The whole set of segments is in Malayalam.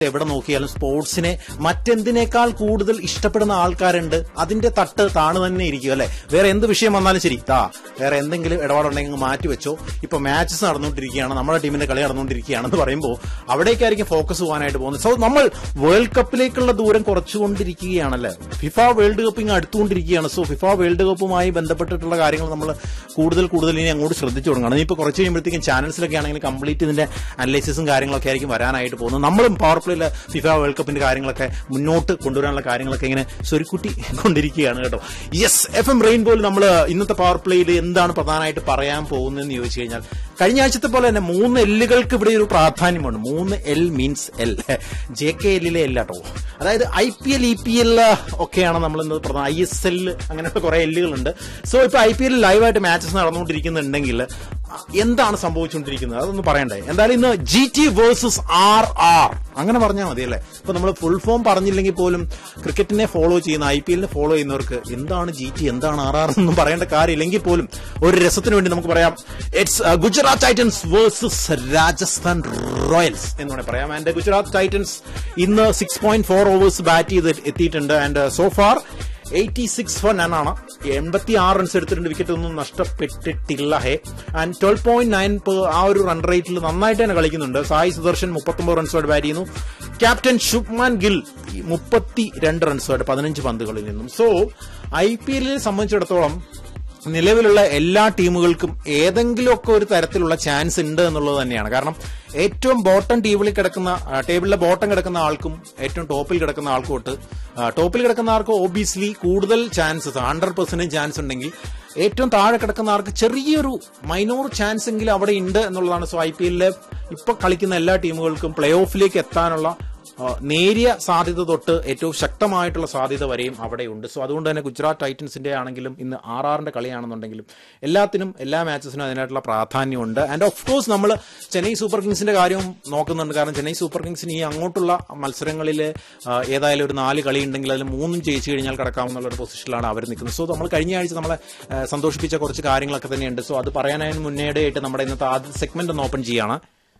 എവിടെ നോക്കിയാലും സ്പോർട്സിനെ മറ്റെന്തിനേക്കാൾ കൂടുതൽ ഇഷ്ടപ്പെടുന്ന ആൾക്കാരുണ്ട് അതിന്റെ തട്ട് താണ് തന്നെ ഇരിക്കും അല്ലെ വേറെ എന്ത് വിഷയം വന്നാലും ശരി താ വേറെ എന്തെങ്കിലും ഇടപാടുണ്ടെങ്കിൽ മാറ്റി വെച്ചോ ഇപ്പൊ മാച്ചസ് നടന്നുകൊണ്ടിരിക്കുകയാണ് നമ്മുടെ ടീമിന്റെ കളി നടന്നുകൊണ്ടിരിക്കുകയാണെന്ന് പറയുമ്പോൾ അവിടേക്കായിരിക്കും ഫോക്കസ് പോകാനായിട്ട് പോകുന്നത് സോ നമ്മൾ വേൾഡ് കപ്പിലേക്കുള്ള ദൂരം കുറച്ചുകൊണ്ടിരിക്കുകയാണല്ലേ ഫിഫ വേൾഡ് കപ്പ് ഇങ്ങ് അടുത്തുകൊണ്ടിരിക്കുകയാണ് സോ ഫിഫ വേൾഡ് കപ്പുമായി ബന്ധപ്പെട്ടിട്ടുള്ള കാര്യങ്ങൾ നമ്മൾ കൂടുതൽ കൂടുതൽ ഇനി അങ്ങോട്ട് ശ്രദ്ധിച്ചു തുടങ്ങണം ഇനിയിപ്പോൾ കുറച്ച് കഴിയുമ്പോഴത്തേക്കും ചാനൽസിലൊക്കെ ആണെങ്കിൽ കംപ്ലീറ്റ് ഇതിന്റെ അനലൈസിസും കാര്യങ്ങളൊക്കെ ആയിരിക്കും വരാനായിട്ട് പോകുന്നത് നമ്മളും പവർ പ്ലേയിലെ ഫിഫ വേൾഡ് കപ്പിന്റെ കാര്യങ്ങളൊക്കെ മുന്നോട്ട് കൊണ്ടുവരാനുള്ള കാര്യങ്ങളൊക്കെ ഇങ്ങനെ സ്വരുക്കുട്ടി കൊണ്ടിരിക്കുകയാണ് കേട്ടോ യെസ് എഫ് എം റെയിൻബോയിൽ നമ്മൾ ഇന്നത്തെ പവർ പ്ലേയിൽ എന്താണ് പ്രധാനമായിട്ട് പറയാൻ പോകുന്നതെന്ന് ചോദിച്ചു കഴിഞ്ഞാൽ കഴിഞ്ഞ ആഴ്ചത്തെ പോലെ തന്നെ മൂന്ന് എല്ലുകൾക്ക് ഇവിടെ ഒരു പ്രാധാന്യമുണ്ട് മൂന്ന് L means L J K എല്ലിലെ എൽ കേട്ടോ അതായത് I P L E P L ഒക്കെയാണ് നമ്മൾ ഇന്ന് പ്രധാന ഐ എസ് എൽ അങ്ങനെയുള്ള കുറെ എല്ലുകളുണ്ട് സോ ഇപ്പൊ ഐ പി എല്ലിൽ ലൈവായിട്ട് മാച്ചസ് നടന്നുകൊണ്ടിരിക്കുന്നുണ്ടെങ്കിൽ എന്താണ് സംഭവിച്ചുകൊണ്ടിരിക്കുന്നത് അതൊന്ന് പറയണ്ടേ എന്തായാലും ഇന്ന് G T versus R R അങ്ങനെ പറഞ്ഞാൽ മതി അല്ലേ ഇപ്പൊ നമ്മൾ ഫുൾ ഫോം പറഞ്ഞില്ലെങ്കിൽ പോലും ക്രിക്കറ്റിനെ ഫോളോ ചെയ്യുന്ന ഐ പി എല്ലിനെ ഫോളോ ചെയ്യുന്നവർക്ക് എന്താണ് ജി ടി എന്താണ് ആർ ആർ എന്നും പറയേണ്ട കാര്യമില്ലെങ്കിൽ പോലും ഒരു രസത്തിന് വേണ്ടി നമുക്ക് പറയാം it's Gujarat Titans versus Rajasthan Royals എന്ന് വേണമെങ്കിൽ പറയാം ആൻഡ് ഗുജറാത്ത് ടൈറ്റൻസ് ഇന്ന് six point four overs bat ചെയ്ത് എത്തിയിട്ടുണ്ട് and so far eighty six for none ആണ് എൺപത്തി ആറ് റൺസ് എടുത്തിട്ടുണ്ട് വിക്കറ്റ് ഒന്നും നഷ്ടപ്പെട്ടിട്ടില്ല ഹേ ആൻഡ് ട്വൽവ് പോയിന്റ് നയൻ ആ ഒരു റൺ റേറ്റിൽ നന്നായിട്ട് തന്നെ കളിക്കുന്നുണ്ട് സായി സുദർശൻ മുപ്പത്തൊമ്പത് റൺസോട് ബാറ്റ് ചെയ്യുന്നു ക്യാപ്റ്റൻ ശുഭ്മാൻ ഗിൽ മുപ്പത്തി രണ്ട് റൺസോട് പതിനഞ്ച് പന്തുകളിൽ നിന്നും സോ ഐ പി എല്ലിനെ സംബന്ധിച്ചിടത്തോളം നിലവിലുള്ള എല്ലാ ടീമുകൾക്കും ഏതെങ്കിലുമൊക്കെ ഒരു തരത്തിലുള്ള ചാൻസ് ഉണ്ട് എന്നുള്ളത് തന്നെയാണ് കാരണം ഏറ്റവും ബോട്ടം ടേബിളിൽ കിടക്കുന്ന ആ, ടേബിളിലെ ബോട്ടം കിടക്കുന്ന ആൾക്കും ഏറ്റവും ടോപ്പിൽ കിടക്കുന്ന ആൾക്കും തൊട്ട് ആ, ടോപ്പിൽ കിടക്കുന്ന ആൾക്ക് ഓബിയസ്ലി കൂടുതൽ ചാൻസസ് ഹൺഡ്രഡ് പെർസെന്റേജ് ചാൻസ് ഉണ്ടെങ്കിൽ ഏറ്റവും താഴെ കിടക്കുന്ന ആൾക്ക് ചെറിയൊരു മൈനോർ ചാൻസ് എങ്കിലും അവിടെ ഉണ്ട് എന്നുള്ളതാണ് സോ ഐ പി എല്ലിലെ ഇപ്പൊ കളിക്കുന്ന എല്ലാ ടീമുകൾക്കും പ്ലേ ഓഫിലേക്ക് എത്താനുള്ള ആ, നേരിയ സാധ്യത തൊട്ട് ഏറ്റവും ശക്തമായിട്ടുള്ള സാധ്യത വരെയും അവിടെയുണ്ട് സോ അതുകൊണ്ട് തന്നെ ഗുജറാത്ത് ടൈറ്റൻസിന്റെ ആണെങ്കിലും ഇന്ന് ആർ ആറിന്റെ കളിയാണെന്നുണ്ടെങ്കിലും എല്ലാത്തിനും എല്ലാ മാച്ചസിനും അതിനായിട്ടുള്ള പ്രാധാന്യമുണ്ട് ആൻഡ് ഓഫ് കോഴ്സ് നമ്മൾ ചെന്നൈ സൂപ്പർ കിങ്സിന്റെ കാര്യവും നോക്കുന്നുണ്ട് കാരണം ചെന്നൈ സൂപ്പർ കിങ്സിന് ഈ അങ്ങോട്ടുള്ള മത്സരങ്ങളിൽ ഏതായാലും ഒരു നാല് കളി ഉണ്ടെങ്കിൽ അതിൽ മൂന്നും ജയിച്ചു കഴിഞ്ഞാൽ കിടക്കാവുന്ന ഒരു പൊസിഷനിലാണ് അവർ നിൽക്കുന്നത് സോ നമ്മൾ കഴിഞ്ഞ ആഴ്ച നമ്മളെ ആ, സന്തോഷിപ്പിച്ച കുറച്ച് കാര്യങ്ങളൊക്കെ തന്നെയുണ്ട് സോ അത് പറയാനായി മുന്നേടെയായിട്ട് നമ്മുടെ ഇന്നത്തെ ആദ്യ സെഗ്മെന്റ് ഒന്ന് ഓപ്പൺ ചെയ്യാണ്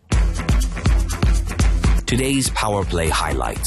Today's Power Play highlights.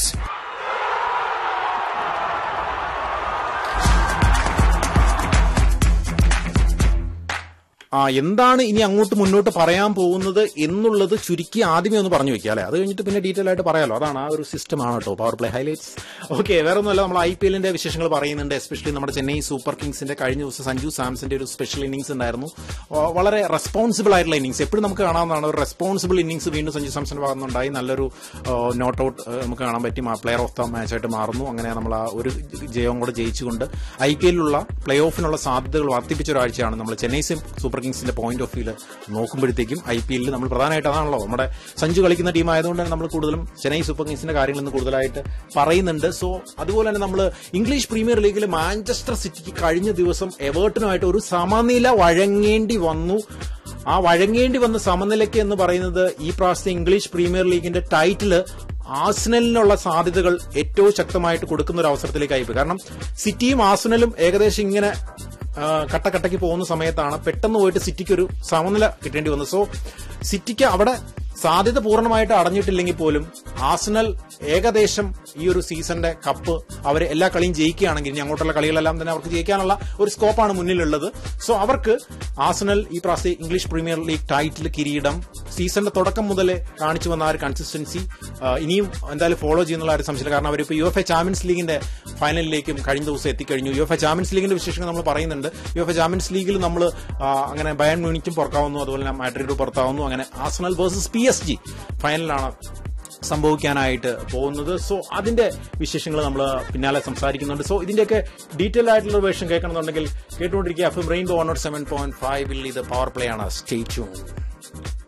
ആ എന്താണ് ഇനി അങ്ങോട്ട് മുന്നോട്ട് പറയാൻ പോകുന്നത് എന്നുള്ളത് ചുരുക്കി ആദ്യമേ ഒന്ന് പറഞ്ഞു വെക്കുക അല്ലെ അത് കഴിഞ്ഞിട്ട് പിന്നെ ഡീറ്റെയിൽ ആയിട്ട് പറയാലോ അതാണ് ആ ഒരു സിസ്റ്റം ആണ് കേട്ടോ പവർ പ്ലേ ഹൈലൈറ്റ്സ് ഓക്കെ വേറെ ഒന്നുമല്ല നമ്മൾ ഐ പി എല്ലിന്റെ വിശേഷങ്ങൾ പറയുന്നുണ്ട് എസ്പെഷ്യലി നമ്മുടെ ചെന്നൈ സൂപ്പർ കിങ്സിന്റെ കഴിഞ്ഞ ദിവസം സഞ്ജു സാംസന്റെ ഒരു സ്പെഷ്യൽ ഇന്നിംഗ്സ് ഉണ്ടായിരുന്നു ആ, വളരെ റെസ്പോൺസിബിൾ ആയിട്ടുള്ള ഇന്നിംഗ്സ് എപ്പോഴും നമുക്ക് കാണാവുന്നതാണ് ഒരു റെസ്പോൺസിബിൾ ഇന്നിംഗ്സ് വീണ്ടും സഞ്ജു സാംസന്റെ ഭാഗത്തുനിന്നുണ്ടായി നല്ലൊരു നോട്ട് ഔട്ട് നമുക്ക് കാണാൻ പറ്റി പ്ലെയർ ഓഫ് ദ മാച്ചായിട്ട് മാറുന്നു അങ്ങനെ നമ്മൾ ആ ഒരു ജയവും കൂടെ ജയിച്ചുകൊണ്ട് ഐ പി എല്ലിലുള്ള പ്ലേ ഓഫിനുള്ള സാധ്യതകൾ വർദ്ധിപ്പിച്ച ഒരാഴ്ചയാണ് നമ്മൾ ചെന്നൈ സൂപ്പർ കിങ്സിന്റെ പോയിന്റ് ഓഫ് വ്യൂല് നോക്കുമ്പോഴത്തേക്കും ഐ പി എല്ലിൽ നമ്മൾ പ്രധാനമായിട്ട് അതാണല്ലോ നമ്മുടെ സഞ്ജു കളിക്കുന്ന ടീം ആയതുകൊണ്ട് തന്നെ നമ്മൾ കൂടുതലും ചെന്നൈ സൂപ്പർ കിങ്സിന്റെ കാര്യങ്ങൾ ഇന്ന് കൂടുതലായിട്ട് പറയുന്നുണ്ട് സോ അതുപോലെ തന്നെ നമ്മൾ ഇംഗ്ലീഷ് പ്രീമിയർ ലീഗിൽ മാഞ്ചസ്റ്റർ സിറ്റിക്ക് കഴിഞ്ഞ ദിവസം എവേർട്ടനുമായിട്ട് ഒരു സമനില വഴങ്ങേണ്ടി വന്നു ആ വഴങ്ങേണ്ടി വന്ന സമനിലയ്ക്ക് എന്ന് പറയുന്നത് ഈ പ്രാവശ്യത്തെ ഇംഗ്ലീഷ് പ്രീമിയർ ലീഗിന്റെ ടൈറ്റില് ആസ്നലിനുള്ള സാധ്യതകൾ ഏറ്റവും ശക്തമായിട്ട് കൊടുക്കുന്ന ഒരു അവസരത്തിലേക്കായി പോയി കാരണം സിറ്റിയും ആസ്നലും ഏകദേശം ഇങ്ങനെ ആ, കട്ടക്കട്ടയ്ക്ക് പോകുന്ന സമയത്താണ് പെട്ടെന്ന് പോയിട്ട് സിറ്റിക്ക് ഒരു സമനില കിട്ടേണ്ടി വന്നത് സോ സിറ്റിക്ക് അവിടെ സാധ്യത പൂർണ്ണമായിട്ട് അടഞ്ഞിട്ടില്ലെങ്കിൽ പോലും ആസ്നൽ ഏകദേശം ഈ ഒരു സീസണിന്റെ കപ്പ് അവർ എല്ലാ കളിയും ജയിക്കുകയാണെങ്കിൽ ഇനി അങ്ങോട്ടുള്ള കളികളെല്ലാം തന്നെ അവർക്ക് ജയിക്കാനുള്ള ഒരു സ്കോപ്പാണ് മുന്നിലുള്ളത് സോ അവർക്ക് ആസ്നൽ ഈ പ്രാവശ്യം ഇംഗ്ലീഷ് പ്രീമിയർ ലീഗ് ടൈറ്റിൽ കിരീടം സീസണിന്റെ തുടക്കം മുതൽ കാണിച്ചു വന്ന ആ ഒരു കൺസിസ്റ്റൻസി ഇനിയും എന്തായാലും ഫോളോ ചെയ്യുന്നുള്ള ഒരു സംശയമില്ല കാരണം അവരിപ്പോൾ യു എഫ് എ ചാമ്പ്യൻസ് ലീഗിന്റെ ഫൈനലിലേക്കും കഴിഞ്ഞ ദിവസം എത്തിക്കഴിഞ്ഞു യു എഫ് എ ചാമ്പ്യൻസ് ലീഗിന്റെ വിശേഷങ്ങൾ നമ്മൾ പറയുന്നുണ്ട് യു എഫ് എ ചാമ്പ്യൻസ് ലീഗിൽ നമ്മൾ അങ്ങനെ ബയൺ മ്യൂണിക്കും പുറത്താവുന്നു അതുപോലെ തന്നെ മാഡ്രിഡ് പുറത്താവുന്നു അങ്ങനെ Arsenal versus P S G ഫൈനലാണ് സംഭവിക്കാനായിട്ട് പോകുന്നത് സോ അതിന്റെ വിശേഷങ്ങൾ നമ്മൾ പിന്നാലെ സംസാരിക്കുന്നുണ്ട് സോ ഇതിന്റെയൊക്കെ ഡീറ്റെയിൽ ആയിട്ടുള്ള വേർഷൻ കേൾക്കണമെന്നുണ്ടെങ്കിൽ കേട്ടുകൊണ്ടിരിക്കുക F M Rainbow one nought seven point ഫൈവിൽ ഇത് പവർ പ്ലേ ആണ് സ്റ്റേറ്റ്